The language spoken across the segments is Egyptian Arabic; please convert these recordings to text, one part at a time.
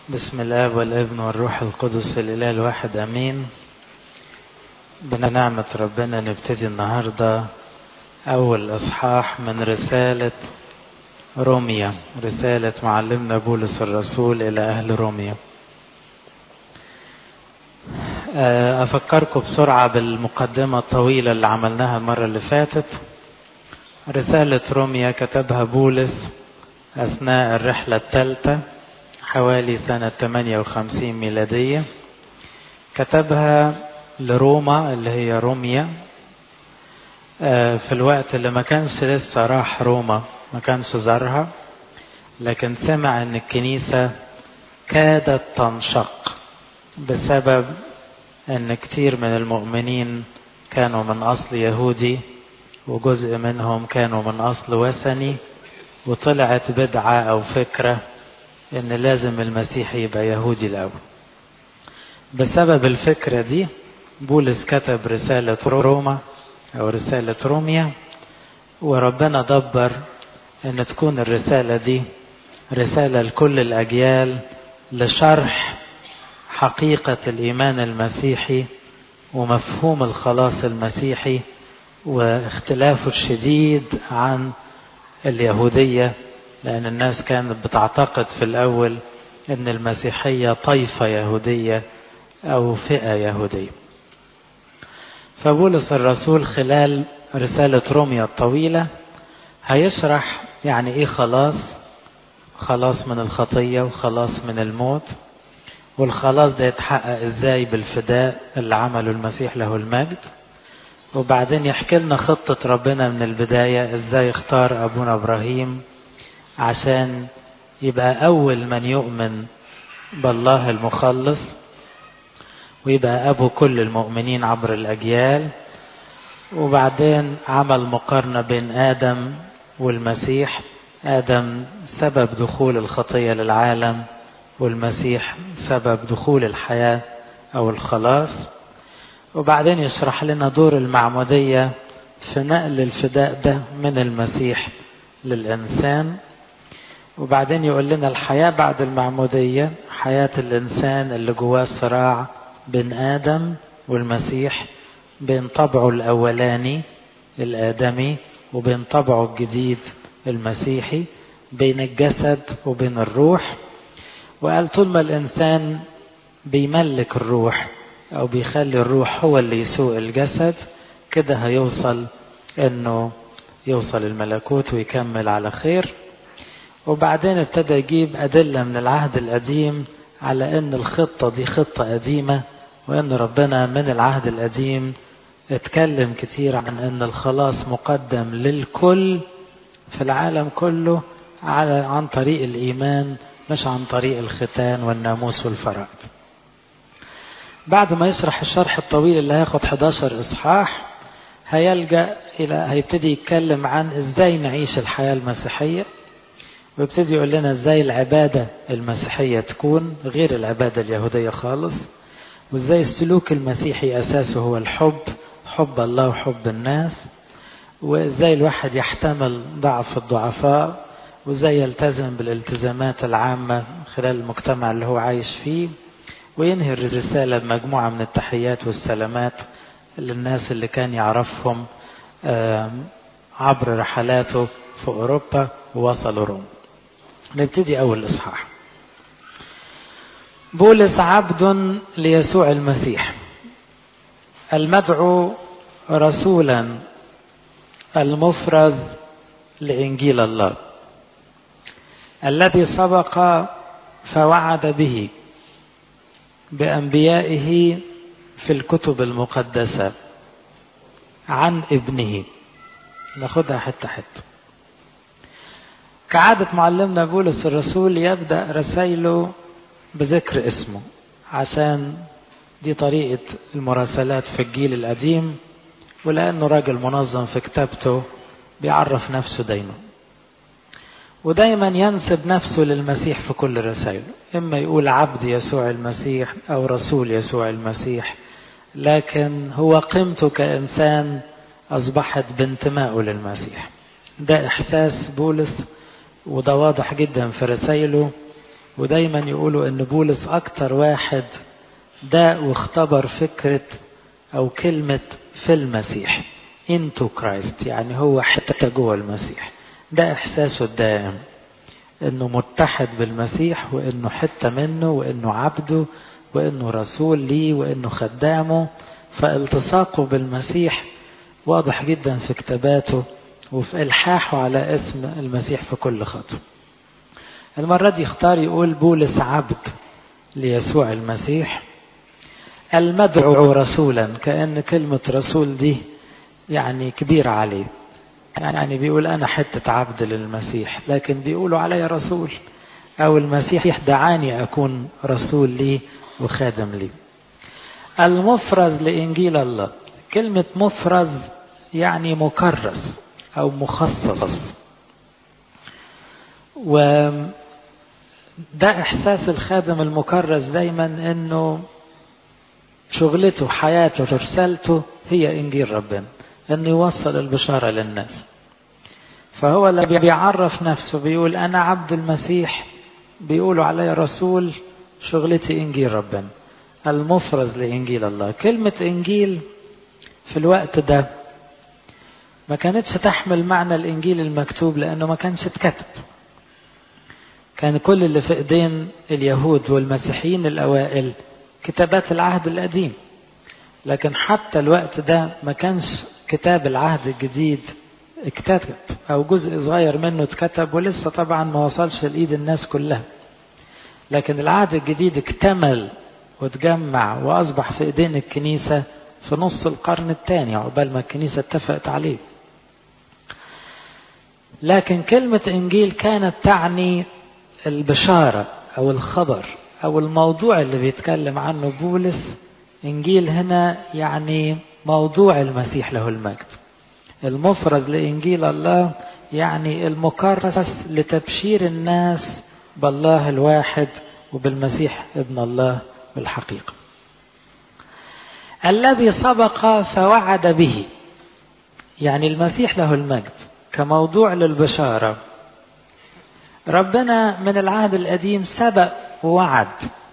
بسم الاب والابن والروح القدس الاله الواحد امين بنعمة ربنا نبتدي النهاردة اول اصحاح من رسالة روميا رسالة معلمنا بولس الرسول الى اهل روميا افكركم بسرعة بالمقدمة الطويلة اللي عملناها المرة اللي فاتت رسالة روميا كتبها بولس اثناء الرحلة الثالثة حوالي سنة 58 ميلادية كتبها لروما اللي هي روميا في الوقت اللي ما كانش لسه راح روما ما كانش زارها لكن سمع ان الكنيسة كادت تنشق بسبب ان كتير من المؤمنين كانوا من اصل يهودي وجزء منهم كانوا من اصل وثني وطلعت بدعة او فكره ان لازم المسيح يبقى يهودي الاول بسبب الفكرة دي بولس كتب رسالة روما او رسالة روميا وربنا دبر ان تكون الرسالة دي رسالة لكل الاجيال لشرح حقيقة الايمان المسيحي ومفهوم الخلاص المسيحي واختلافه الشديد عن اليهودية لأن الناس كانت بتعتقد في الأول أن المسيحية طائفة يهودية أو فئة يهودية فبولس الرسول خلال رسالة روميا الطويلة هيشرح يعني إيه خلاص خلاص من الخطية وخلاص من الموت والخلاص ده يتحقق إزاي بالفداء اللي عمله المسيح له المجد وبعدين يحكي لنا خطة ربنا من البداية إزاي اختار أبونا إبراهيم عشان يبقى أول من يؤمن بالله المخلص ويبقى أبو كل المؤمنين عبر الأجيال وبعدين عمل مقارنة بين آدم والمسيح آدم سبب دخول الخطية للعالم والمسيح سبب دخول الحياة أو الخلاص وبعدين يشرح لنا دور المعمودية في نقل الفداء ده من المسيح للإنسان وبعدين يقول لنا الحياة بعد المعمودية حياة الإنسان اللي جواه صراع بين آدم والمسيح بين طبعه الأولاني الآدمي وبين طبعه الجديد المسيحي بين الجسد وبين الروح وقال طول ما الإنسان بيملك الروح أو بيخلي الروح هو اللي يسوق الجسد كده هيوصل إنه يوصل الملكوت ويكمل على خير وبعدين ابتدى يجيب أدلة من العهد القديم على أن الخطة دي خطة قديمة وأن ربنا من العهد القديم اتكلم كتير عن أن الخلاص مقدم للكل في العالم كله على عن طريق الإيمان مش عن طريق الختان والناموس والفرائض بعد ما يشرح الشرح الطويل اللي هياخد 11 إصحاح هيلجأ إلى هيبتدي يتكلم عن إزاي نعيش الحياة المسيحية ويبتدي يقول لنا ازاي العبادة المسيحية تكون غير العبادة اليهودية خالص وازاي السلوك المسيحي أساسه هو الحب حب الله وحب الناس وازاي الواحد يحتمل ضعف الضعفاء وازاي يلتزم بالالتزامات العامة خلال المجتمع اللي هو عايش فيه وينهي الرسالة بمجموعة من التحيات والسلامات للناس اللي كان يعرفهم عبر رحلاته في أوروبا ووصلوا روما نبتدي أول إصحاح بولس عبد ليسوع المسيح المدعو رسولا المفرز لإنجيل الله الذي سبق فوعد به بأنبيائه في الكتب المقدسة عن ابنه ناخدها حتة حتة كعادة معلمنا بولس الرسول يبدأ رسائله بذكر اسمه عشان دي طريقة المراسلات في الجيل القديم ولأنه راجل منظم في كتابته بيعرف نفسه دايما ودايما ينسب نفسه للمسيح في كل رسائله إما يقول عبد يسوع المسيح أو رسول يسوع المسيح لكن هو قيمته كإنسان أصبحت بانتمائه للمسيح ده إحساس بولس وده واضح جدا في رسائله ودايما يقولوا ان بولس اكتر واحد داء واختبر فكرة او كلمة في المسيح into Christ يعني هو حتى جوه المسيح ده احساسه الدائم انه متحد بالمسيح وانه حتة منه وانه عبده وانه رسول ليه وانه خدامه فالتصاقه بالمسيح واضح جدا في كتاباته وفي الحاحه على اسم المسيح في كل خطوه المرة دي اختار يقول بولس عبد ليسوع المسيح المدعو رسولا كأن كلمة رسول دي يعني كبيرة عليه يعني بيقول أنا حتة عبد للمسيح لكن بيقولوا علي رسول أو المسيح دعاني أكون رسول لي وخادم لي المفرز لإنجيل الله كلمة مفرز يعني مكرس أو مخصص وده إحساس الخادم المكرس دايما أنه شغلته حياته رسالته هي إنجيل ربنا أنه يوصل البشارة للناس فهو اللي بيعرف نفسه بيقول أنا عبد المسيح بيقولوا علي رسول شغلتي إنجيل ربنا المفرز لإنجيل الله كلمة إنجيل في الوقت ده ما كانتش تحمل معنى الإنجيل المكتوب لأنه ما كانش اتكتب كان كل اللي في ايدين اليهود والمسيحيين الأوائل كتابات العهد القديم لكن حتى الوقت ده ما كانش كتاب العهد الجديد اتكتب أو جزء صغير منه اتكتب ولسه طبعا ما وصلش لإيد الناس كلها لكن العهد الجديد اكتمل وتجمع وأصبح في إيدين الكنيسة في نص القرن الثاني عقبال ما الكنيسة اتفقت عليه لكن كلمة إنجيل كانت تعني البشارة أو الخبر أو الموضوع اللي بيتكلم عنه بولس إنجيل هنا يعني موضوع المسيح له المجد المفرز لإنجيل الله يعني المكرس لتبشير الناس بالله الواحد وبالمسيح ابن الله بالحقيقة الذي سبق فوعد به يعني المسيح له المجد كموضوع للبشارة ربنا من العهد القديم سبق ووعد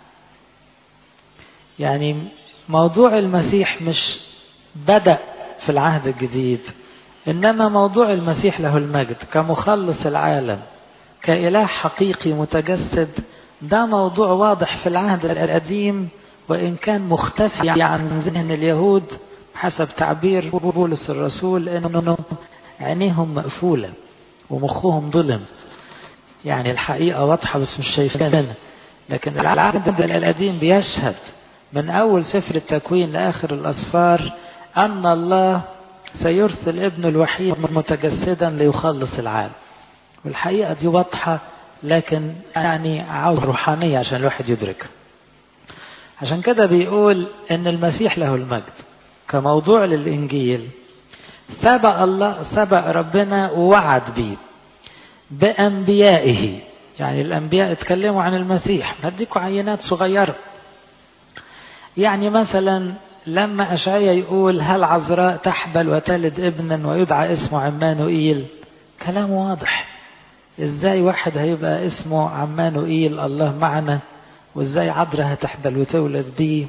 يعني موضوع المسيح مش بدأ في العهد الجديد إنما موضوع المسيح له المجد كمخلص العالم كإله حقيقي متجسد ده موضوع واضح في العهد القديم وإن كان مختفي عن ذهن اليهود حسب تعبير بولس الرسول إنه عينيهم مقفولة ومخهم ظلم يعني الحقيقة واضحة بس مش شايفينها لكن العهد القديم بيشهد من أول سفر التكوين لآخر الأسفار أن الله سيرسل ابنه الوحيد متجسدا ليخلص العالم والحقيقة دي واضحة لكن يعني عاوز روحانية عشان الواحد يدرك عشان كده بيقول ان المسيح له المجد كموضوع للإنجيل سبق الله سبق ربنا ووعد بيه بأنبيائه يعني الأنبياء اتكلموا عن المسيح هديكوا عينات صغيرة يعني مثلا لما أشعيا يقول هل عذراء تحبل وتلد ابنا ويدعى اسمه عمانوئيل كلام واضح ازاي واحد هيبقى اسمه عمانوئيل الله معنا وازاي عذراء هتحبل وتولد بيه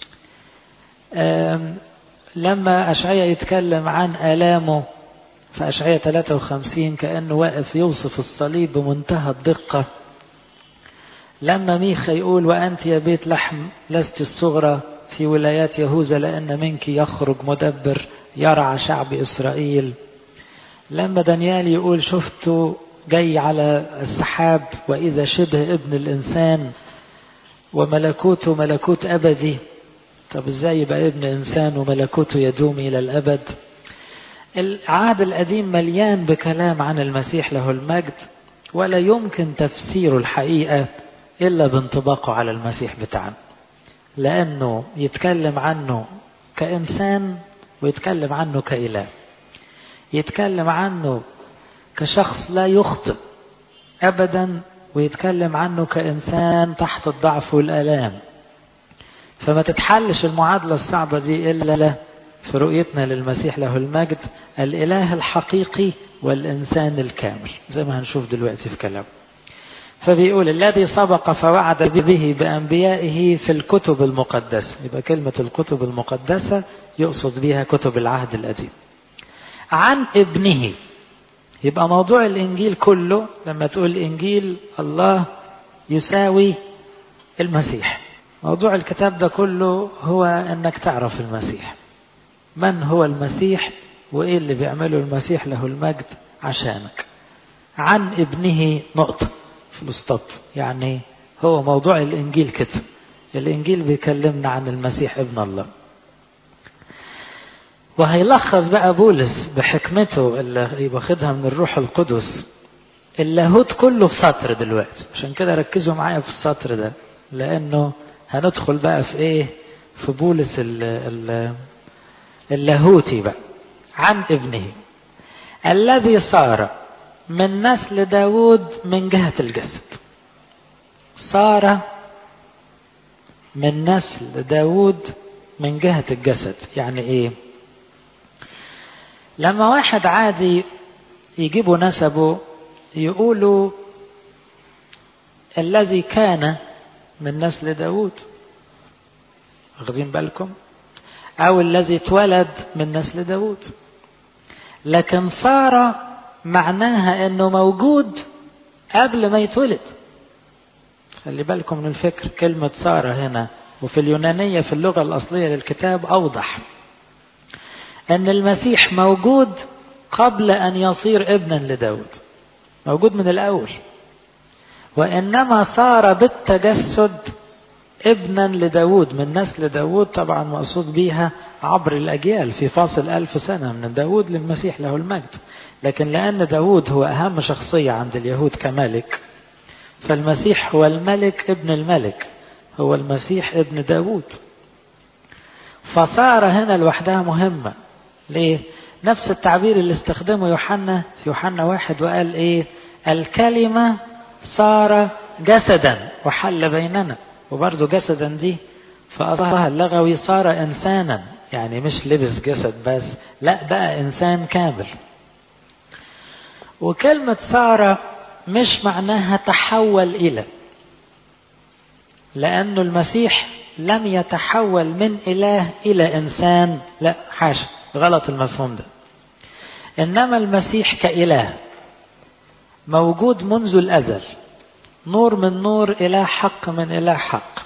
لما أشعيا يتكلم عن آلامه في أشعية 53 كأنه واقف يوصف الصليب بمنتهى الدقة لما ميخا يقول وأنت يا بيت لحم لست الصغرى في ولايات يهوذا لأن منك يخرج مدبر يرعى شعب إسرائيل لما دانيال يقول شفته جاي على السحاب وإذا شبه ابن الإنسان وملكوته ملكوت أبدي طب ازاي يبقى ابن إنسان وملكوته يدوم إلى الأبد العهد القديم مليان بكلام عن المسيح له المجد ولا يمكن تفسير الحقيقة إلا بانطباقه على المسيح بتاعنا لأنه يتكلم عنه كإنسان ويتكلم عنه كإله يتكلم عنه كشخص لا يخطئ أبدا ويتكلم عنه كإنسان تحت الضعف والآلام فما تتحلش المعادلة الصعبة دي إلا في رؤيتنا للمسيح له المجد الإله الحقيقي والإنسان الكامل زي ما هنشوف دلوقتي في كلام فبيقول الذي سبق فوعد به بأنبيائه في الكتب المقدسة يبقى كلمة الكتب المقدسة يقصد بها كتب العهد القديم عن ابنه يبقى موضوع الإنجيل كله لما تقول إنجيل الله يساوي المسيح موضوع الكتاب ده كله هو أنك تعرف المسيح من هو المسيح وإيه اللي بيعمله المسيح له المجد عشانك عن ابنه نقطة في الاسطب يعني هو موضوع الإنجيل كده الإنجيل بيكلمنا عن المسيح ابن الله وهيلخص بقى بولس بحكمته اللي واخدها من الروح القدس اللاهوت كله في سطر دلوقتي عشان كده ركزوا معايا في السطر ده لأنه هندخل بقى في إيه في بولس ال ال اللاهوتي بقى عن ابنه الذي صار من نسل داود من جهة الجسد صار من نسل داود من جهة الجسد يعني ايه لما واحد عادي يجيبوا نسبه يقولوا الذي كان من نسل داود واخدين بالكم او الذي اتولد من نسل داود لكن صار معناها انه موجود قبل ما يتولد خلي بالكم من الفكر كلمة صار هنا وفي اليونانية في اللغة الأصلية للكتاب أوضح أن المسيح موجود قبل أن يصير ابنا لداود موجود من الأول وإنما صار بالتجسد ابنا لداود من نسل داود طبعا مقصود بيها عبر الأجيال في فاصل ألف سنة من داود للمسيح له المجد لكن لأن داود هو أهم شخصية عند اليهود كملك فالمسيح هو الملك ابن الملك هو المسيح ابن داود فصار هنا لوحدها مهمة ليه؟ نفس التعبير اللي استخدمه يوحنا في يوحنا واحد وقال ايه الكلمة صار جسدا وحل بيننا وبرضه جسدا دي فأصلها اللغوي صار إنسانا يعني مش لبس جسد بس لا بقى إنسان كامل وكلمة صار مش معناها تحول إلى لأنه المسيح لم يتحول من إله إلى إنسان لا حاشا غلط المفهوم ده إنما المسيح كإله موجود منذ الأزل نور من نور إله حق من إله حق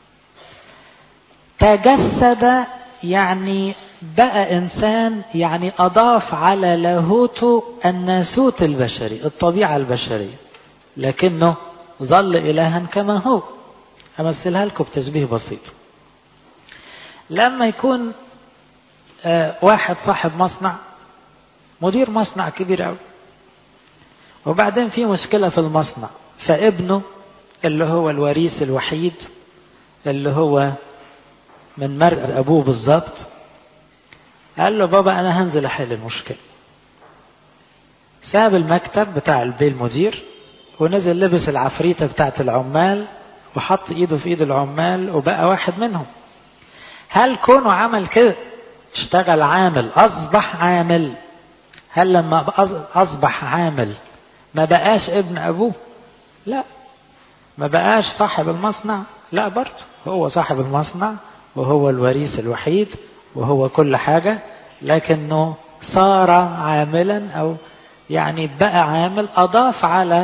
تجسد يعني بقى إنسان يعني أضاف على لاهوته الناسوت البشري الطبيعة البشرية لكنه ظل إلها كما هو أمثلها لكم بتشبيه بسيط لما يكون آه واحد صاحب مصنع مدير مصنع كبير أوي وبعدين في مشكلة في المصنع فابنه اللي هو الوريث الوحيد اللي هو من مرء أبوه بالظبط قال له بابا أنا هنزل أحل المشكلة ساب المكتب بتاع البي المدير ونزل لبس العفريتة بتاعت العمال وحط ايده في ايد العمال وبقى واحد منهم هل كونه عمل كده اشتغل عامل اصبح عامل هل لما اصبح عامل ما بقاش ابن ابوه لا ما بقاش صاحب المصنع لا برضه هو صاحب المصنع وهو الوريث الوحيد وهو كل حاجة لكنه صار عاملا أو يعني بقى عامل أضاف على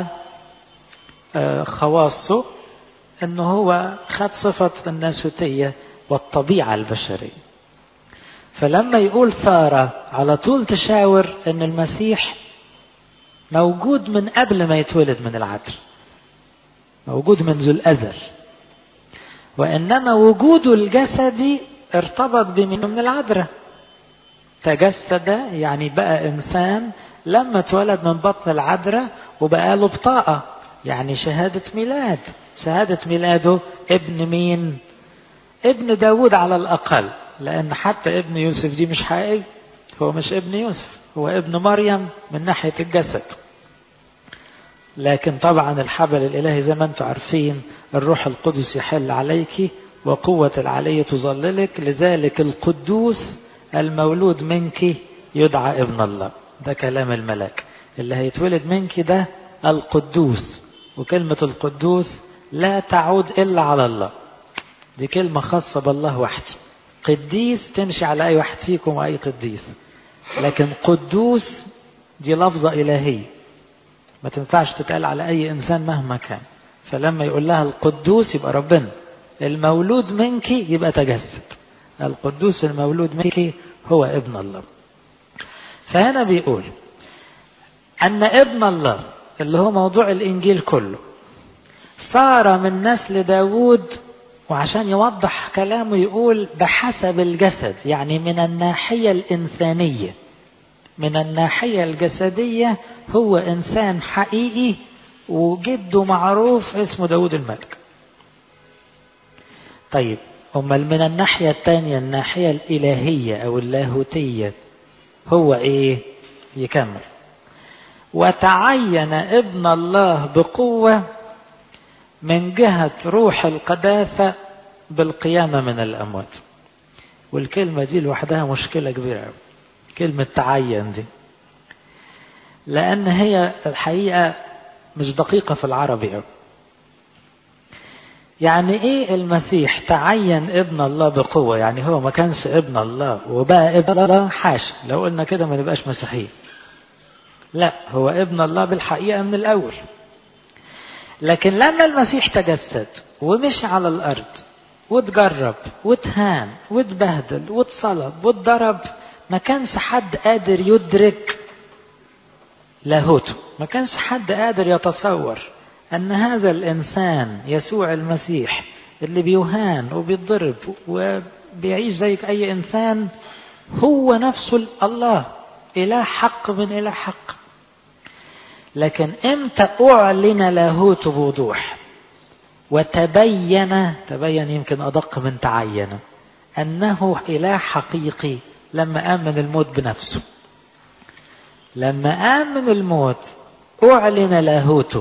خواصه أنه هو خد صفة الناسوتية والطبيعة البشرية فلما يقول صار على طول تشاور أن المسيح موجود من قبل ما يتولد من العذر موجود منذ الأزل وإنما وجوده الجسدي ارتبط بمن من العذراء تجسد يعني بقى إنسان لما اتولد من بطن العذراء وبقى له بطاقة يعني شهادة ميلاد شهادة ميلاده ابن مين ابن داود على الأقل لأن حتى ابن يوسف دي مش حقيقي هو مش ابن يوسف هو ابن مريم من ناحية الجسد لكن طبعا الحبل الإلهي زي ما انتم عارفين الروح القدس يحل عليك وقوة العلي تظللك لذلك القدوس المولود منك يدعى ابن الله ده كلام الملاك اللي هيتولد منك ده القدوس وكلمة القدوس لا تعود إلا على الله دي كلمة خاصة بالله وحده قديس تمشي على أي واحد فيكم وأي قديس لكن قدوس دي لفظة إلهية ما تنفعش تتقال على أي إنسان مهما كان فلما يقول لها القدوس يبقى ربنا المولود منك يبقى تجسد القدوس المولود منك هو ابن الله فهنا بيقول أن ابن الله اللي هو موضوع الإنجيل كله صار من نسل داود وعشان يوضح كلامه يقول بحسب الجسد يعني من الناحية الإنسانية من الناحية الجسدية هو إنسان حقيقي وجده معروف اسمه داود الملك طيب أمال من الناحية الثانية الناحية الإلهية أو اللاهوتية هو إيه يكمل وتعين ابن الله بقوة من جهة روح القداسة بالقيامة من الأموات والكلمة دي لوحدها مشكلة كبيرة أوي كلمة تعين دي لأن هي الحقيقة مش دقيقة في العربي أوي يعني ايه المسيح تعين ابن الله بقوة يعني هو ما كانش ابن الله وبقى ابن الله حاشا لو قلنا كده ما نبقاش مسيحيين لا هو ابن الله بالحقيقة من الأول لكن لما المسيح تجسد ومشي على الأرض واتجرب واتهان واتبهدل واتصلب واتضرب ما كانش حد قادر يدرك لاهوته ما كانش حد قادر يتصور أن هذا الإنسان يسوع المسيح اللي بيهان وبيتضرب وبيعيش زي أي إنسان هو نفسه الله إله حق من إله حق لكن إمتى أعلن لاهوت بوضوح وتبين تبين يمكن أدق من تعين أنه إله حقيقي لما آمن الموت بنفسه لما آمن الموت أعلن لاهوته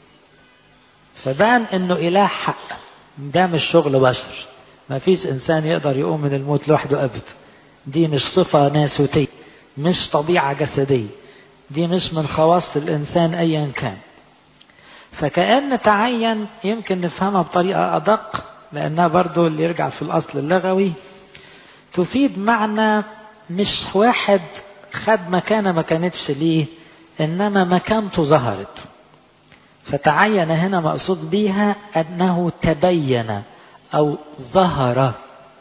فبان انه اله حق ده مش شغل بشر ما فيش انسان يقدر يقوم من الموت لوحده ابدا دي مش صفة ناسوتية مش طبيعة جسدية دي مش من خواص الانسان ايا كان فكأن تعين يمكن نفهمها بطريقة ادق لانها برضو اللي يرجع في الاصل اللغوي تفيد معنى مش واحد خد مكانة ما كانتش ليه انما مكانته ظهرت فتعين هنا مقصود بها أنه تبين أو ظهر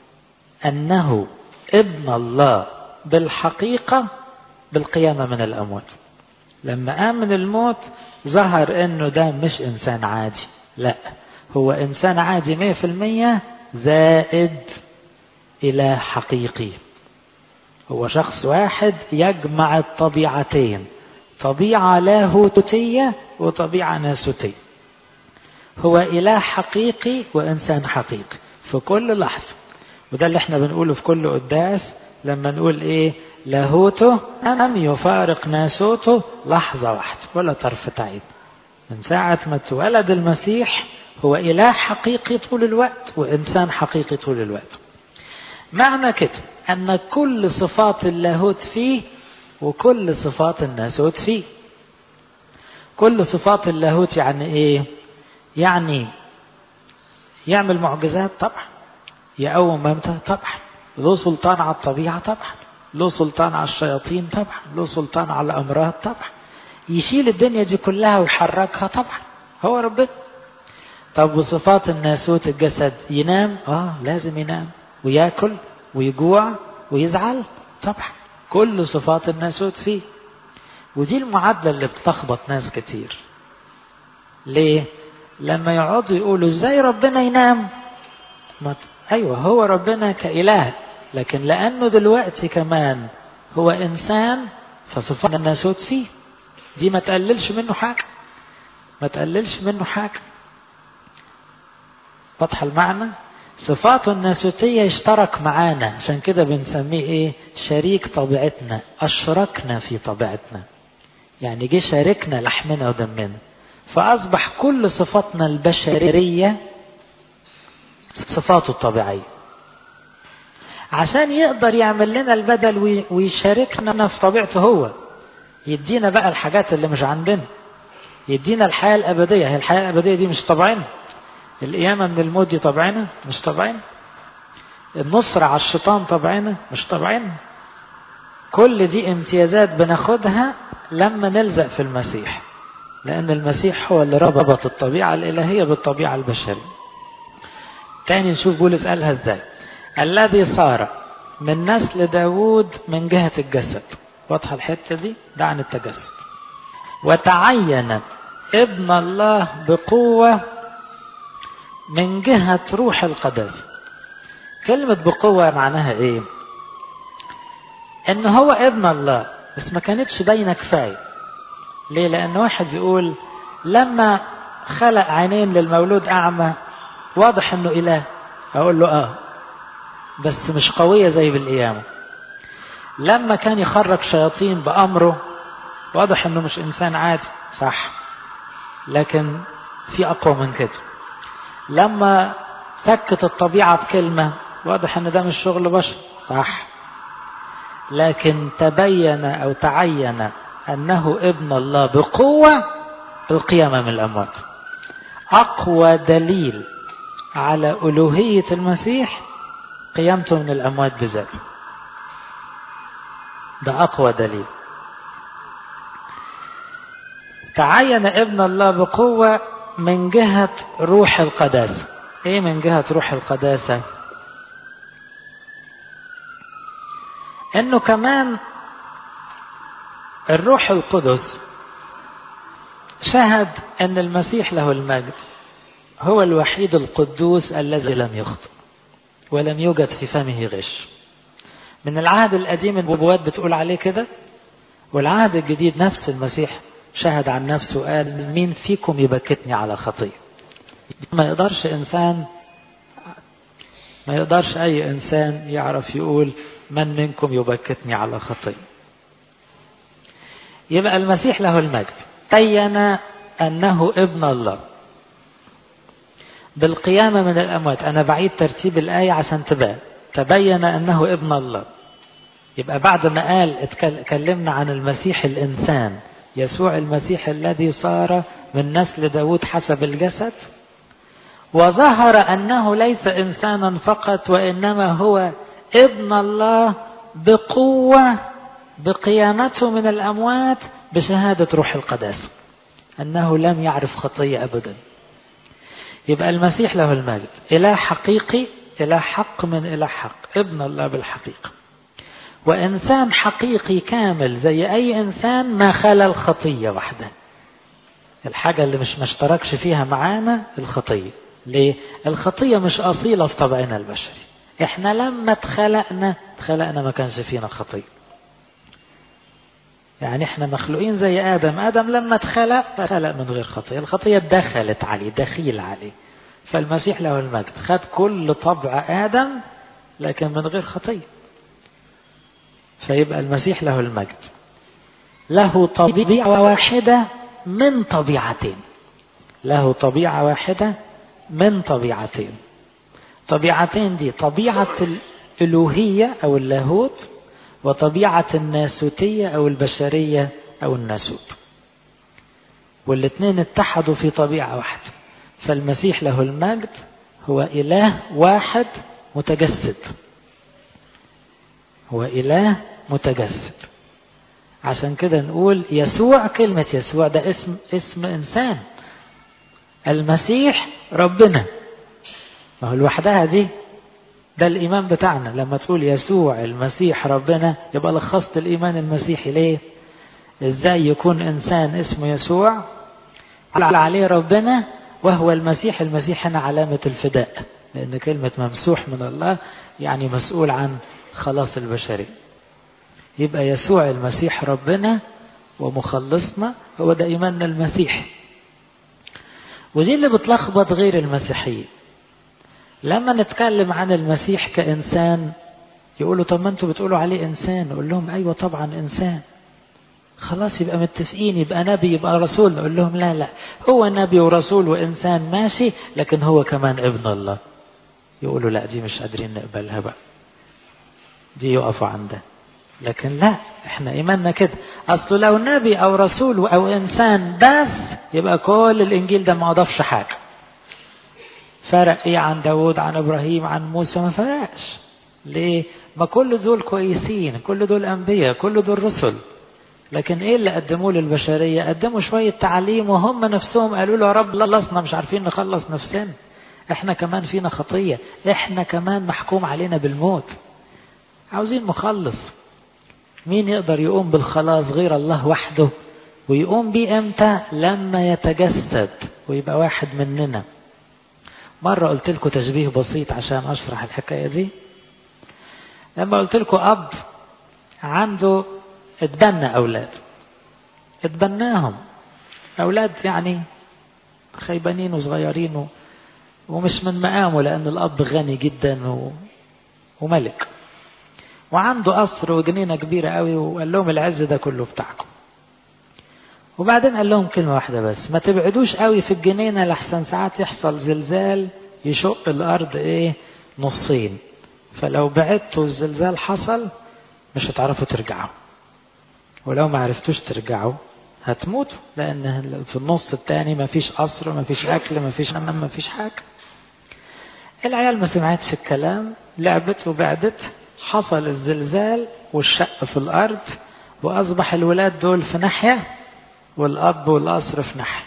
أنه ابن الله بالحقيقة بالقيامة من الأموات لما آمن الموت ظهر أنه ده مش إنسان عادي لا هو إنسان عادي مية في المية زائد إله حقيقي هو شخص واحد يجمع الطبيعتين طبيعة لاهوتية وطبيعة ناسوتية هو إله حقيقي وإنسان حقيقي في كل لحظة وده اللي احنا بنقوله في كل قداس لما نقول ايه لاهوته لم يفارق ناسوته لحظة واحدة ولا طرفة عين من ساعة ما اتولد المسيح هو إله حقيقي طول الوقت وإنسان حقيقي طول الوقت معنى كده أن كل صفات اللاهوت فيه وكل صفات الناسوت فيه كل صفات اللاهوت يعني ايه يعني يعمل معجزات طبعا يقوم ممتى طبعا له سلطان على الطبيعة طبعا له سلطان على الشياطين طبعا له سلطان على الأمراض طبعا يشيل الدنيا دي كلها ويحركها طبعا هو ربنا طب وصفات الناسوت الجسد ينام اه لازم ينام وياكل ويجوع ويزعل طبعا كل صفات الناسوت فيه ودي المعادلة اللي بتلخبط ناس كتير ليه لما يقعدوا يقولوا ازاي ربنا ينام ما ايوه هو ربنا كإله لكن لأنه دلوقتي كمان هو إنسان فصفات الناسوت فيه دي ما تقللش منه حاجة ما تقللش منه حاجة واضحة المعنى صفاته الناسوتية اشترك معانا عشان كده بنسميه ايه شريك طبيعتنا اشركنا في طبيعتنا يعني جه شاركنا لحمنا ودمنا فأصبح كل صفاتنا البشرية صفاته الطبيعية عشان يقدر يعمل لنا البدل ويشاركنا في طبيعته هو يدينا بقى الحاجات اللي مش عندنا يدينا الحياة الأبدية هي الحياة الأبدية دي مش طبعنا القيامة من الموت دي طبعنا مش طبعنا النصر على الشيطان طبعنا مش طبعنا كل دي امتيازات بناخدها لما نلزق في المسيح لأن المسيح هو اللي ربط الطبيعة الإلهية بالطبيعة البشرية تاني نشوف بولس قالها ازاي الذي صار من نسل داود من جهة الجسد واضحة الحتة دي ده عن التجسد وتعين ابن الله بقوة من جهة روح القداسة كلمة بقوة معناها ايه ان هو ابن الله بس ما كانتش باينة كفاية ليه لان واحد يقول لما خلق عينين للمولود اعمى واضح انه اله اقول له اه بس مش قوية زي بالقيامة لما كان يخرج شياطين بأمره واضح انه مش انسان عادي صح لكن في اقوى من كده لما سكت الطبيعة بكلمة واضح ان ده مش شغل بشر صح لكن تبين او تعين انه ابن الله بقوة القيامة من الاموات اقوى دليل على الوهية المسيح قيامته من الاموات بذاته ده اقوى دليل تعين ابن الله بقوة من جهة روح القداسة ايه من جهة روح القداسة انه كمان الروح القدس شهد ان المسيح له المجد هو الوحيد القدوس الذي لم يخطئ ولم يوجد في فمه غش من العهد القديم النبوات بتقول عليه كده والعهد الجديد نفس المسيح شهد عن نفسه قال مين فيكم يبكتني على خطية ما يقدرش إنسان ما يقدرش أي إنسان يعرف يقول من منكم يبكتني على خطية يبقى المسيح له المجد بين أنه ابن الله بالقيامة من الأموات أنا بعيد ترتيب الآية عشان تبان تبين أنه ابن الله يبقى بعد ما قال اتكلمنا عن المسيح الإنسان يسوع المسيح الذي صار من نسل داود حسب الجسد وظهر أنه ليس إنسانا فقط وإنما هو ابن الله بقوة بقيامته من الأموات بشهادة روح القداسة أنه لم يعرف خطية أبدا يبقى المسيح له المجد إله حقيقي إله حق من إله حق ابن الله بالحقيقة وإنسان حقيقي كامل زي أي إنسان ما خلا الخطية وحده الحاجة اللي مش مشتركش فيها معانا الخطية ليه؟ الخطية مش أصيلة في طبعنا البشري احنا لما اتخلقنا اتخلقنا ما كانش فينا خطية يعني احنا مخلوقين زي آدم آدم لما اتخلق اتخلق من غير خطية الخطية دخلت عليه دخيل عليه فالمسيح له المجد خد كل طبع آدم لكن من غير خطية فيبقى المسيح له المجد له طبيعة واحدة من طبيعتين له طبيعة واحدة من طبيعتين طبيعتين دي طبيعة الألوهية أو اللاهوت وطبيعة الناسوتية أو البشرية أو الناسوت والاثنين اتحدوا في طبيعة واحدة فالمسيح له المجد هو إله واحد متجسد هو إله متجسد عشان كده نقول يسوع كلمة يسوع ده اسم اسم إنسان المسيح ربنا ما هو لوحدها دي ده الإيمان بتاعنا لما تقول يسوع المسيح ربنا يبقى لخصت الإيمان المسيحي ليه إزاي يكون إنسان اسمه يسوع عليه ربنا وهو المسيح المسيح هنا علامة الفداء لأن كلمة ممسوح من الله يعني مسؤول عن خلاص البشرية يبقى يسوع المسيح ربنا ومخلصنا هو ده إيماننا المسيحي ودي اللي بتلخبط غير المسيحيين لما نتكلم عن المسيح كإنسان يقولوا طب ما انتوا بتقولوا عليه إنسان نقول لهم أيوة طبعا إنسان خلاص يبقى متفقين يبقى نبي يبقى رسول نقول لهم لا لا هو نبي ورسول وإنسان ماشي لكن هو كمان ابن الله يقولوا لا دي مش قادرين نقبلها بقى دي يقفوا عندها لكن لا احنا ايماننا كده اصله لو نبي او رسول او انسان بس يبقى كل الانجيل ده ما اضافش حاجه فرق ايه عن داود عن ابراهيم عن موسى ما فرقش ليه ما كل دول كويسين كل دول انبياء كل دول رسل لكن ايه اللي قدموه للبشريه قدموا شويه تعليم وهم نفسهم قالوا له يا رب خلصنا مش عارفين نخلص نفسنا احنا كمان فينا خطيه احنا كمان محكوم علينا بالموت عاوزين مخلص مين يقدر يقوم بالخلاص غير الله وحده ويقوم بيه امتى لما يتجسد ويبقى واحد مننا مرة قلت لكم تشبيه بسيط عشان أشرح الحكاية دي لما قلت لكم أب عنده اتبنى أولاد اتبناهم أولاد يعني خيبانين وصغيرين و... ومش من مقامه لأن الأب غني جدا و... وملك وعنده قصر وجنينة كبيرة قوي وقال لهم العز ده كله بتاعكم وبعدين قال لهم كلمة واحدة بس ما تبعدوش قوي في الجنينة لحسن ساعات يحصل زلزال يشق الأرض إيه نصين فلو بعدتوا الزلزال حصل مش هتعرفوا ترجعوا ولو ما عرفتوش ترجعوا هتموتوا لأن في النص التاني ما فيش قصر ما فيش أكل ما فيش نم ما فيش حاجة العيال ما سمعتش الكلام لعبت وبعدت حصل الزلزال والشق في الأرض وأصبح الولاد دول في ناحية والأب والقصر في ناحية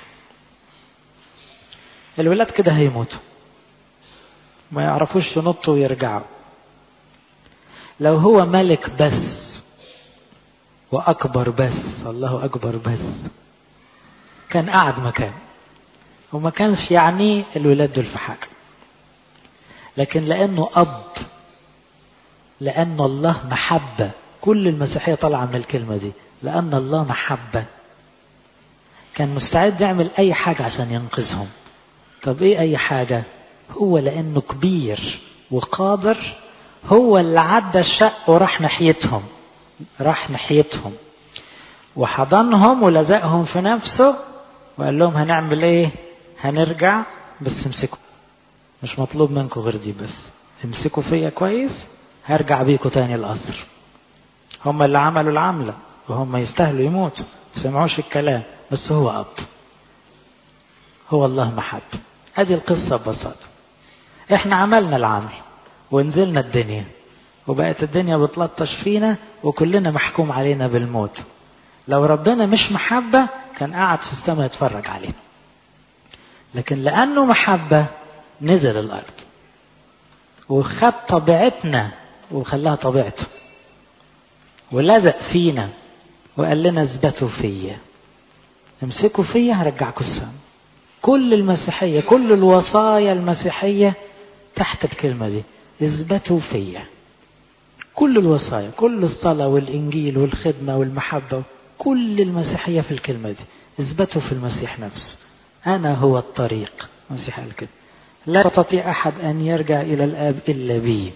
الولاد كده هيموتوا ما يعرفوش ينطوا ويرجعوا لو هو ملك بس وأكبر بس الله أكبر بس كان قاعد مكان وما كانش يعني الولاد دول في حاجة لكن لأنه أب لأن الله محبة كل المسيحية طالعة من الكلمة دي لأن الله محبة كان مستعد يعمل أي حاجة عشان ينقذهم طب إيه أي حاجة هو لأنه كبير وقادر هو اللي عدى الشق وراح ناحيتهم راح ناحيتهم وحضنهم ولزقهم في نفسه وقال لهم هنعمل ايه هنرجع بس امسكوا مش مطلوب منكم غير دي بس امسكوا فيا كويس هرجع بيكم تاني القصر هم اللي عملوا العملة وهم يستاهلوا يموتوا سمعوش الكلام بس هو أب هو الله محب ادي القصة ببساطة احنا عملنا العمل ونزلنا الدنيا وبقت الدنيا بتلطش فينا وكلنا محكوم علينا بالموت لو ربنا مش محبة كان قاعد في السماء يتفرج علينا لكن لأنه محبة نزل الأرض وخد طبيعتنا وخلاها طبيعته ولزق فينا وقال لنا اثبتوا فيا امسكوا فيا هرجعكم السماء كل المسيحية كل الوصايا المسيحية تحت الكلمة دي اثبتوا فيا كل الوصايا كل الصلاة والإنجيل والخدمة والمحبة كل المسيحية في الكلمة دي اثبتوا في المسيح نفسه أنا هو الطريق المسيح قال كده لا يستطيع أحد أن يرجع إلى الآب إلا بي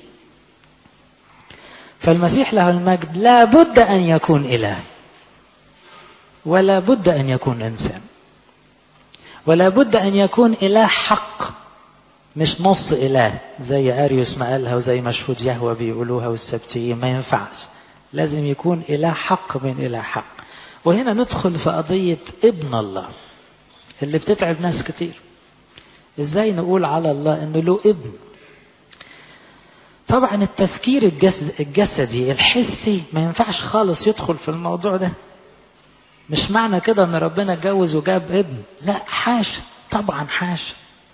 فالمسيح له المجد لا بد أن يكون إله ولا بد أن يكون إنسان ولا بد أن يكون إله حق مش نص إله زي أريوس ما قالها وزي مشهود يهوى بيقولوها والسبتيين ما ينفعش لازم يكون إله حق من إله حق وهنا ندخل في قضية ابن الله اللي بتتعب ناس كتير ازاي نقول على الله انه له ابن طبعا التفكير الجسدي الحسي ما ينفعش خالص يدخل في الموضوع ده مش معنى كده ان ربنا اتجوز وجاب ابن لا حاشا طبعا حاشا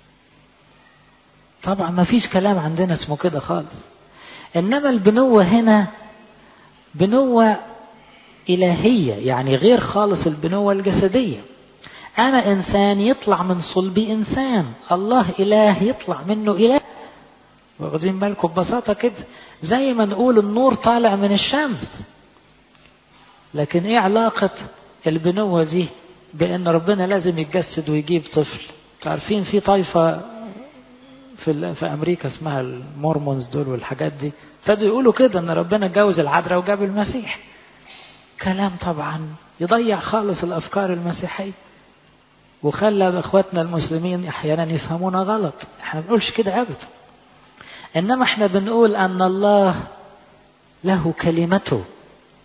طبعا ما فيش كلام عندنا اسمه كده خالص انما البنوة هنا بنوة إلهية يعني غير خالص البنوة الجسدية أنا إنسان يطلع من صلبي إنسان الله إله يطلع منه إله واخدين بالكم ببساطة كده زي ما نقول النور طالع من الشمس لكن إيه علاقة البنوة دي بأن ربنا لازم يتجسد ويجيب طفل عارفين في طائفة في في امريكا اسمها المورمونز دول والحاجات دي ابتدوا يقولوا كده ان ربنا اتجوز العذراء وجاب المسيح كلام طبعا يضيع خالص الافكار المسيحيه وخلى اخواتنا المسلمين احيانا يفهمونا غلط احنا ما بنقولش كده ابدا انما احنا بنقول ان الله له كلمته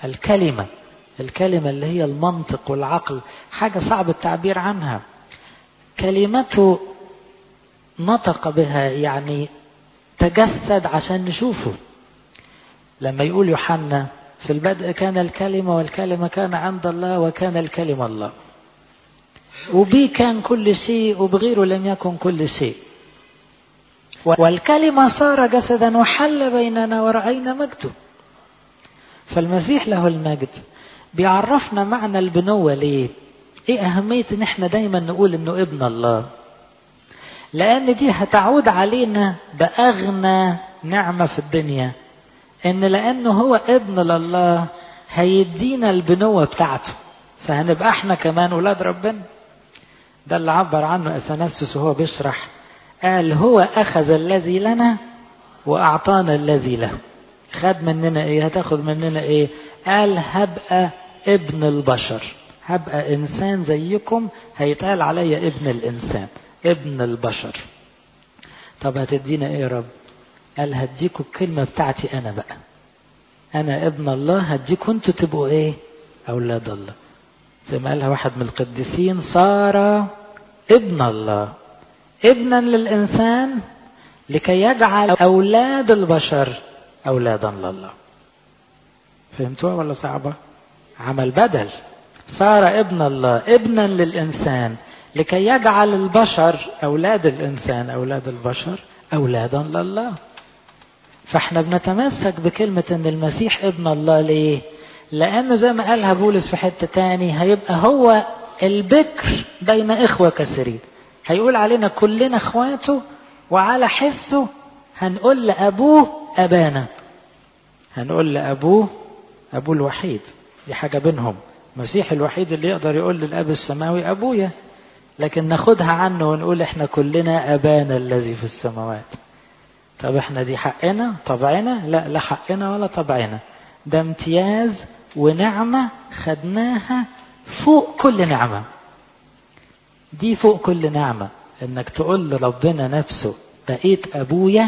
الكلمة الكلمة اللي هي المنطق والعقل حاجة صعب التعبير عنها كلمته نطق بها يعني تجسد عشان نشوفه لما يقول يوحنا في البدء كان الكلمة والكلمة كان عند الله وكان الكلمة الله وبي كان كل شيء وبغيره لم يكن كل شيء والكلمة صار جسدا وحل بيننا ورأينا مجده فالمسيح له المجد بيعرفنا معنى البنوة ليه ايه اهمية ان احنا دايما نقول انه ابن الله لان دي هتعود علينا باغنى نعمة في الدنيا ان لانه هو ابن لله هيدينا البنوة بتاعته فهنبقى احنا كمان ولاد ربنا ده اللي عبر عنه اثناسس وهو بيشرح قال هو اخذ الذي لنا واعطانا الذي له خد مننا ايه هتاخد مننا ايه قال هبقى ابن البشر هبقى انسان زيكم هيتقال عليا ابن الانسان ابن البشر طب هتدينا ايه يا رب قال هديكوا الكلمة بتاعتي انا بقى انا ابن الله هديكوا انتوا تبقوا ايه اولاد الله زي ما قالها واحد من القديسين صار ابن الله ابنا للانسان لكي يجعل اولاد البشر اولادا لله فهمتوها ولا صعبه عمل بدل صار ابن الله ابنا للانسان لكي يجعل البشر اولاد الانسان اولاد البشر اولادا لله فاحنا بنتمسك بكلمه ان المسيح ابن الله ليه لانه زي ما قالها بولس في حته تاني هيبقى هو البكر بين اخوه كثيرين هيقول علينا كلنا اخواته وعلى حسه هنقول لابوه ابانا هنقول لابوه ابوه الوحيد دي حاجه بينهم المسيح الوحيد اللي يقدر يقول للاب السماوي ابويا لكن ناخدها عنه ونقول احنا كلنا ابانا الذي في السماوات طب احنا دي حقنا طبعنا لا لا حقنا ولا طبعنا ده امتياز ونعمه خدناها فوق كل نعمه دي فوق كل نعمه انك تقول لربنا نفسه بقيت ابويا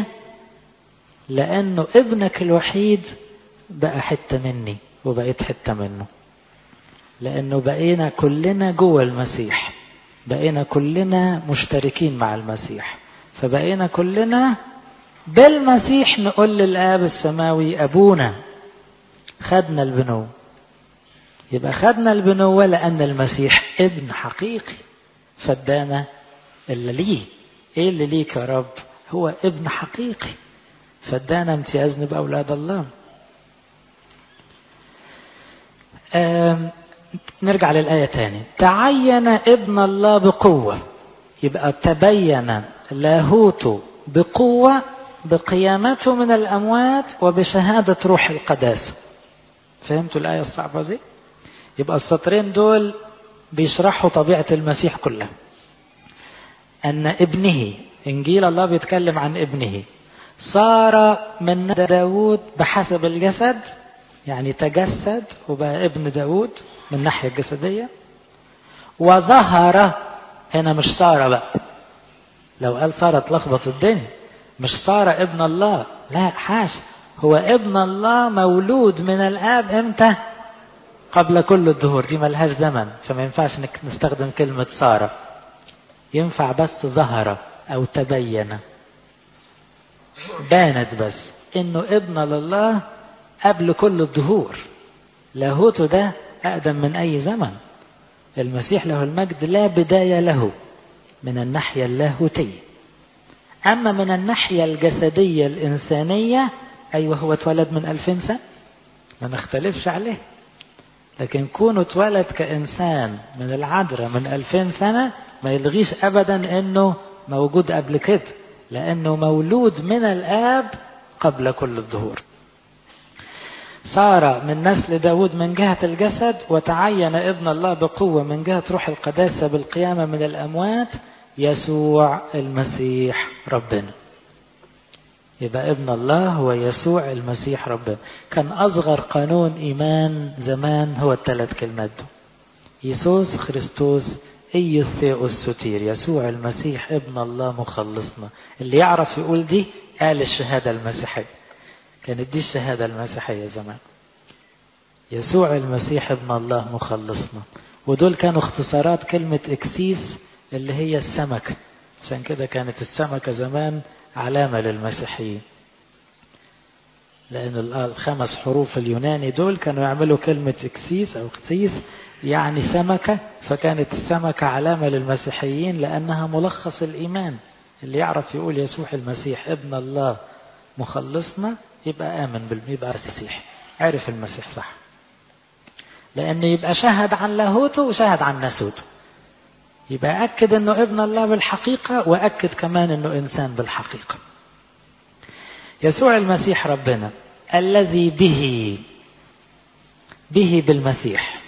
لانه ابنك الوحيد بقى حته مني وبقيت حته منه لانه بقينا كلنا جوه المسيح بقينا كلنا مشتركين مع المسيح فبقينا كلنا بالمسيح نقول للاب السماوي ابونا خدنا البنوه يبقى خدنا البنوه لان المسيح ابن حقيقي فادانا اللي ليه ايه اللي ليك يا رب هو ابن حقيقي فادانا امتياز نبقى اولاد الله نرجع للآية تاني تعين ابن الله بقوة يبقى تبين لاهوته بقوة بقيامته من الأموات وبشهادة روح القداسة فهمتوا الآية الصعبة دي يبقى السطرين دول بيشرحوا طبيعة المسيح كلها أن ابنه إنجيل الله بيتكلم عن ابنه صار من داود بحسب الجسد يعني تجسد وبقى ابن داود من الناحية الجسدية وظهر هنا مش صار بقى لو قال صار تلخبط الدنيا مش صار ابن الله لا حاش هو ابن الله مولود من الآب امتى قبل كل الدهور دي ملهاش زمن فما ينفعش نستخدم كلمة صار ينفع بس ظهر أو تبين بانت بس انه ابن لله قبل كل الدهور لاهوته ده أقدم من أي زمن المسيح له المجد لا بداية له من الناحية اللاهوتية أما من الناحية الجسدية الإنسانية أيوة هو اتولد من ألفين سنة ما نختلفش عليه لكن كونه اتولد كإنسان من العذراء من ألفين سنة ما يلغيش أبدا أنه موجود قبل كده لأنه مولود من الآب قبل كل الظهور صار من نسل داود من جهة الجسد وتعين ابن الله بقوة من جهة روح القداسة بالقيامة من الأموات يسوع المسيح ربنا يبقى ابن الله هو يسوع المسيح ربنا كان أصغر قانون إيمان زمان هو الثلاث كلمات دول يسوس خريستوس إيوثيوس سوتير يسوع المسيح ابن الله مخلصنا اللي يعرف يقول دي قال الشهادة المسيحية كانت دي الشهادة المسيحية زمان يسوع المسيح ابن الله مخلصنا ودول كانوا اختصارات كلمة اكسيس اللي هي السمكة عشان كده كانت السمكة زمان علامة للمسيحيين لأن الخمس حروف اليوناني دول كانوا يعملوا كلمة اكسيس أو اكسيس يعني سمكة فكانت السمكة علامة للمسيحيين لأنها ملخص الإيمان اللي يعرف يقول يسوع المسيح ابن الله مخلصنا يبقى آمن بالميبقى مسيح عرف المسيح صح لأن يبقى شهد عن لاهوته وشهد عن ناسوته يبقى أكد أنه ابن الله بالحقيقة وأكد كمان أنه إنسان بالحقيقة يسوع المسيح ربنا الذي به به بالمسيح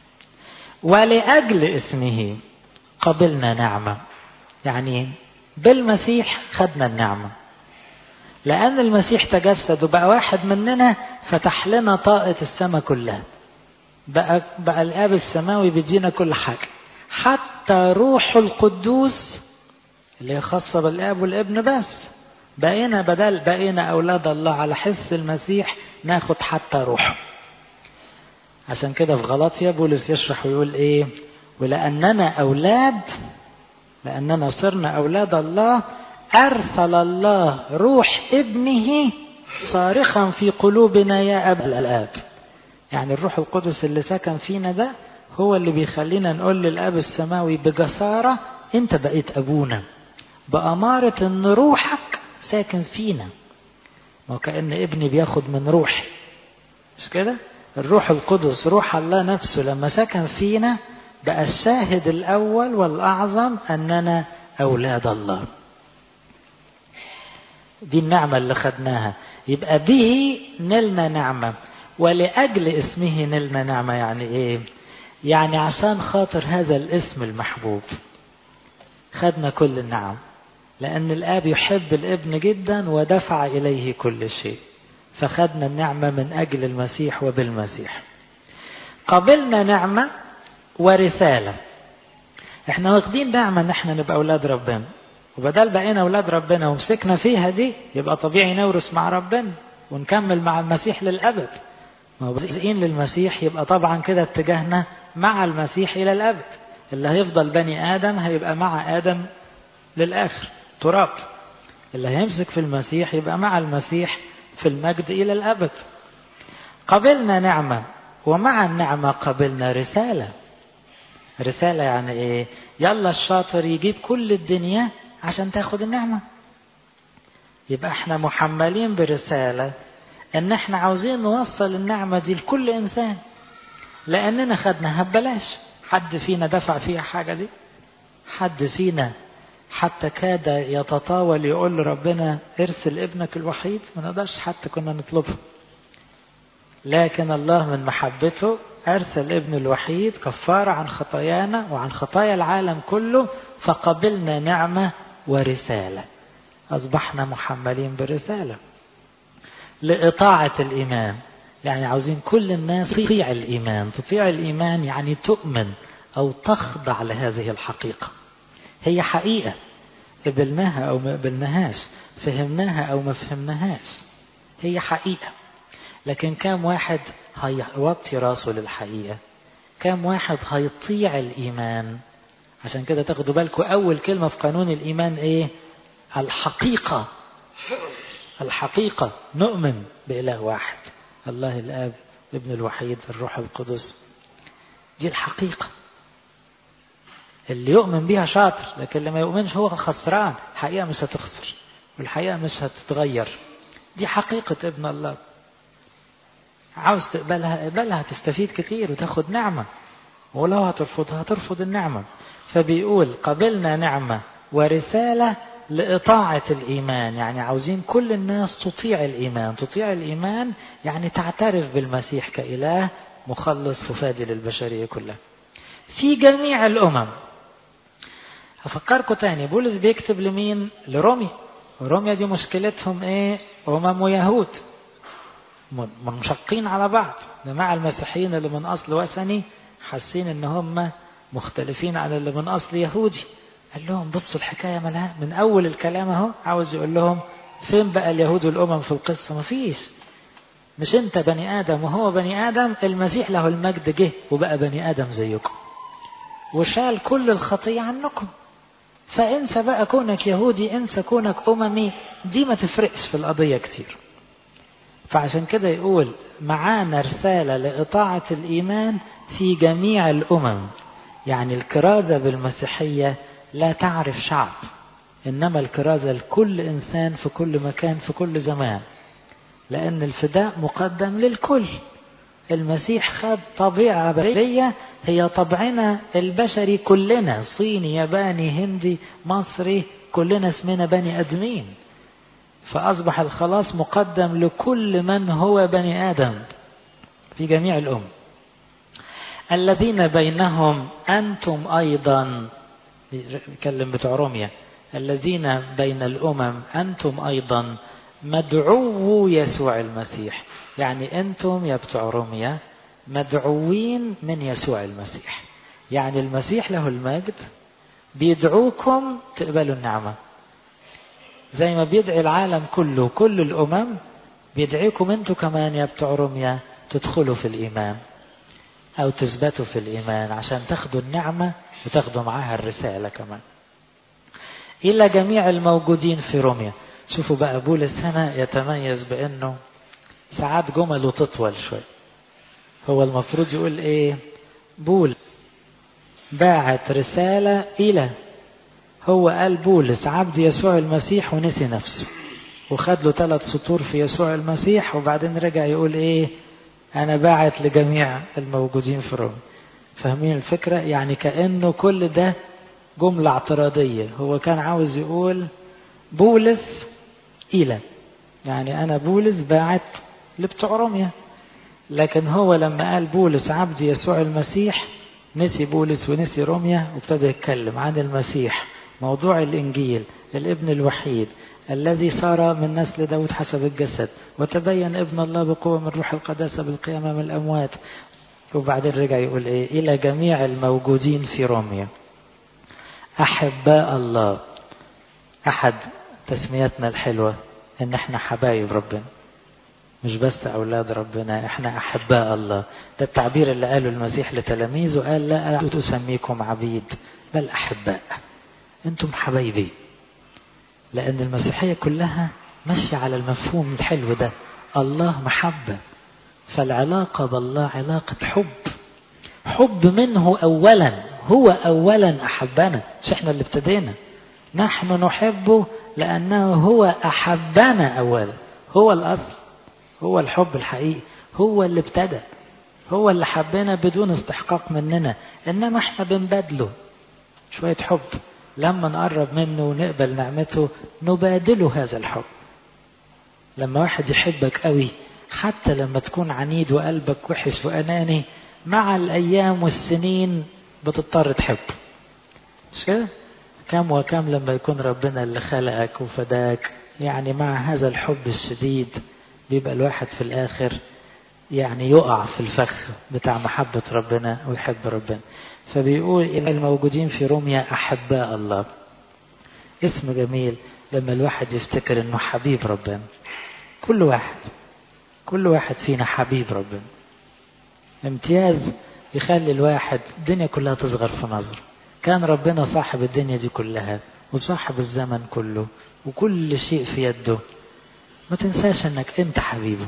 ولأجل اسمه قبلنا نعمة يعني بالمسيح خدنا النعمة لأن المسيح تجسد وبقى واحد مننا فتح لنا طاقة السماء كلها بقى, بقى الآب السماوي بيدينا كل حاجة حتى روح القدوس اللي هي خاصة بالآب والابن بس بقينا بدل بقينا أولاد الله على حس المسيح ناخد حتى روحه عشان كده في غلطيا بولس يشرح ويقول ايه ولأننا أولاد لأننا صرنا أولاد الله أرسل الله روح ابنه صارخا في قلوبنا يا أب الآب يعني الروح القدس اللي سكن فينا ده هو اللي بيخلينا نقول للأب السماوي بجسارة أنت بقيت أبونا بأمارة أن روحك ساكن فينا وكأن ابني بياخد من روحي مش كده الروح القدس روح الله نفسه لما سكن فينا بقى الشاهد الأول والأعظم أننا أولاد الله دي النعمة اللي خدناها يبقى به نلنا نعمة ولأجل اسمه نلنا نعمة يعني إيه يعني عشان خاطر هذا الاسم المحبوب خدنا كل النعم لأن الآب يحب الابن جدا ودفع إليه كل شيء فخدنا النعمة من أجل المسيح وبالمسيح قبلنا نعمة ورسالة احنا واخدين نعمة ان احنا نبقى أولاد ربنا وبدل بقينا أولاد ربنا ومسكنا فيها دي يبقى طبيعي نورث مع ربنا ونكمل مع المسيح للأبد ما هو بزقين للمسيح يبقى طبعا كده اتجاهنا مع المسيح إلى الأبد اللي هيفضل بني آدم هيبقى مع آدم للآخر تراب اللي هيمسك في المسيح يبقى مع المسيح في المجد إلى الأبد قبلنا نعمة ومع النعمة قبلنا رسالة رسالة يعني إيه يلا الشاطر يجيب كل الدنيا عشان تاخد النعمة يبقى احنا محملين برسالة ان احنا عاوزين نوصل النعمة دي لكل انسان لاننا خدناها ببلاش حد فينا دفع فيها حاجة دي حد فينا حتى كاد يتطاول يقول لربنا ارسل ابنك الوحيد ما نقدرش حتى كنا نطلبه لكن الله من محبته أرسل ابن الوحيد كفارة عن خطايانا وعن خطايا العالم كله فقبلنا نعمة ورسالة أصبحنا محملين برسالة لإطاعة الإيمان يعني عاوزين كل الناس تطيع الإيمان تطيع الإيمان يعني تؤمن أو تخضع لهذه الحقيقة هي حقيقة قبلناها أو ما قبلناهاش فهمناها أو ما فهمناهاش هي حقيقة لكن كم واحد هيوطي راسه للحقيقة كم واحد هيطيع الإيمان عشان كده تاخدوا بالكم أول كلمة في قانون الإيمان إيه الحقيقة الحقيقة نؤمن بإله واحد الله الآب ابن الوحيد الروح القدس دي الحقيقة اللي يؤمن بيها شاطر لكن اللي ما يؤمنش هو خسران الحقيقة مش هتخسر والحقيقة مش هتتغير دي حقيقة ابن الله عاوز تقبلها اقبلها تستفيد كتير وتاخد نعمة ولو هترفضها هترفض النعمة فبيقول قبلنا نعمة ورسالة لإطاعة الإيمان يعني عاوزين كل الناس تطيع الإيمان تطيع الإيمان يعني تعترف بالمسيح كإله مخلص وفادي للبشرية كلها في جميع الأمم هفكركم تاني بولس بيكتب لمين لرومي روميا دي مشكلتهم ايه أمم ويهود منشقين على بعض جماعة المسيحيين اللي من أصل وثني حاسين ان هم مختلفين عن اللي من أصل يهودي قال لهم بصوا الحكاية ملها من أول الكلام أهو عاوز يقول لهم فين بقى اليهود والأمم في القصة مفيش مش انت بني ادم وهو بني ادم المسيح له المجد جه وبقى بني ادم زيكم وشال كل الخطية عنكم فانسى بقى كونك يهودي انسى كونك اممي دي ما تفرقش في القضية كتير فعشان كده يقول معانا رسالة لإطاعة الإيمان في جميع الأمم يعني الكرازة بالمسيحية لا تعرف شعب إنما الكرازة لكل إنسان في كل مكان في كل زمان لأن الفداء مقدم للكل المسيح خد طبيعة بشرية هي طبعنا البشري كلنا صيني ياباني هندي مصري كلنا اسمنا بني أدمين فأصبح الخلاص مقدم لكل من هو بني آدم في جميع الأمم الذين بينهم أنتم أيضا بيتكلم بتوع روميا الذين بين الأمم أنتم أيضا مدعو يسوع المسيح يعني أنتم يا بتوع روميا مدعوين من يسوع المسيح يعني المسيح له المجد بيدعوكم تقبلوا النعمة زي ما بيدعي العالم كله كل الأمم بيدعيكم أنتم كمان يا بتوع روميا تدخلوا في الإيمان أو تثبتوا في الإيمان عشان تاخدوا النعمة وتاخدوا معاها الرسالة كمان إلى جميع الموجودين في روميا شوفوا بقى بولس هنا يتميز بأنه ساعات جمله تطول شوي هو المفروض يقول إيه بول باعت رسالة إلى هو قال بولس عبد يسوع المسيح ونسي نفسه وخد له ثلاث سطور في يسوع المسيح وبعدين رجع يقول ايه انا باعت لجميع الموجودين في روما فاهمين الفكرة يعني كأنه كل ده جملة اعتراضية هو كان عاوز يقول بولس إلى يعني أنا بولس باعت لبتوع روميا لكن هو لما قال بولس عبد يسوع المسيح نسي بولس ونسي روميا وابتدى يتكلم عن المسيح موضوع الإنجيل الابن الوحيد الذي صار من نسل داود حسب الجسد وتبين ابن الله بقوة من روح القداسة بالقيامة من الأموات وبعدين رجع يقول إيه إلى جميع الموجودين في روميا أحباء الله أحد تسميتنا الحلوة إن إحنا حبايب ربنا مش بس أولاد ربنا إحنا أحباء الله ده التعبير اللي قاله المسيح لتلاميذه قال لا أسميكم عبيد بل أحباء أنتم حبايبي لأن المسيحية كلها ماشية على المفهوم الحلو ده الله محبة فالعلاقة بالله علاقة حب حب منه أولا هو أولا أحبنا مش احنا اللي ابتدينا نحن نحبه لأنه هو أحبنا أولا هو الأصل هو الحب الحقيقي هو اللي ابتدى هو اللي حبنا بدون استحقاق مننا إنما احنا بنبادله شوية حب لما نقرب منه ونقبل نعمته نبادله هذا الحب لما واحد يحبك قوي حتى لما تكون عنيد وقلبك وحش وأناني مع الأيام والسنين بتضطر تحب مش كده؟ كم وكم لما يكون ربنا اللي خلقك وفداك يعني مع هذا الحب الشديد بيبقى الواحد في الآخر يعني يقع في الفخ بتاع محبة ربنا ويحب ربنا فبيقول إلى الموجودين في روميا أحباء الله اسم جميل لما الواحد يفتكر انه حبيب ربنا كل واحد كل واحد فينا حبيب ربنا امتياز يخلي الواحد الدنيا كلها تصغر في نظره كان ربنا صاحب الدنيا دي كلها وصاحب الزمن كله وكل شيء في يده ما تنساش انك انت حبيبه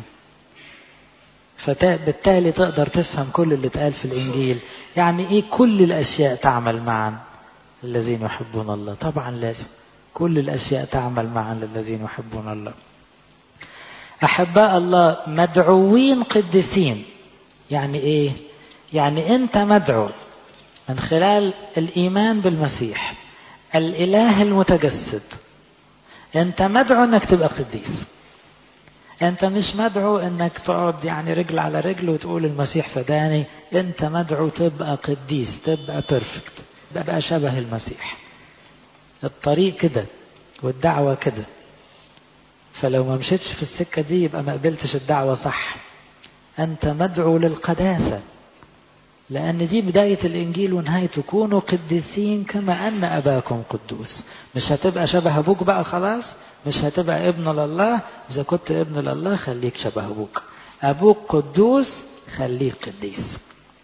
فبالتالي تقدر تفهم كل اللي اتقال في الانجيل يعني ايه كل الاشياء تعمل معا الذين يحبون الله طبعا لازم كل الاشياء تعمل معا للذين يحبون الله احباء الله مدعوين قديسين يعني ايه يعني انت مدعو من خلال الايمان بالمسيح الاله المتجسد انت مدعو انك تبقى قديس انت مش مدعو انك تقعد يعني رجل على رجل وتقول المسيح فداني انت مدعو تبقى قديس تبقى بيرفكت تبقى شبه المسيح الطريق كده والدعوة كده فلو ما مشيتش في السكة دي يبقى ما قبلتش الدعوة صح انت مدعو للقداسة لأن دي بداية الإنجيل ونهايته كونوا قديسين كما أن أباكم قدوس مش هتبقى شبه أبوك بقى خلاص مش هتبقى ابن لله إذا كنت ابن لله خليك شبه أبوك أبوك قدوس خليه قديس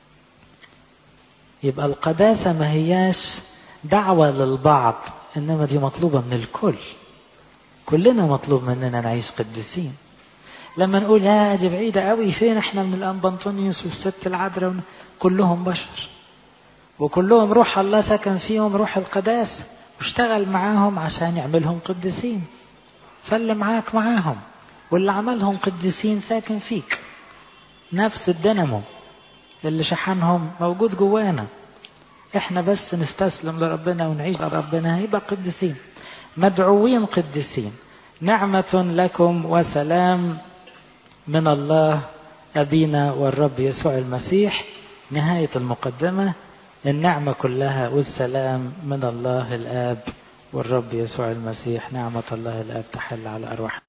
يبقى القداسة ما هياش دعوة للبعض إنما دي مطلوبة من الكل كلنا مطلوب مننا نعيش قديسين لما نقول لا دي بعيدة قوي فين احنا من الأنبا أنطونيوس والست العذراء كلهم بشر وكلهم روح الله سكن فيهم روح القداسة واشتغل معاهم عشان يعملهم قديسين فاللي معاك معاهم واللي عملهم قديسين ساكن فيك نفس الدينامو اللي شحنهم موجود جوانا احنا بس نستسلم لربنا ونعيش لربنا يبقى قديسين مدعوين قديسين نعمة لكم وسلام من الله أبينا والرب يسوع المسيح نهاية المقدمة النعمة كلها والسلام من الله الآب والرب يسوع المسيح نعمة الله الآب تحل على أرواحنا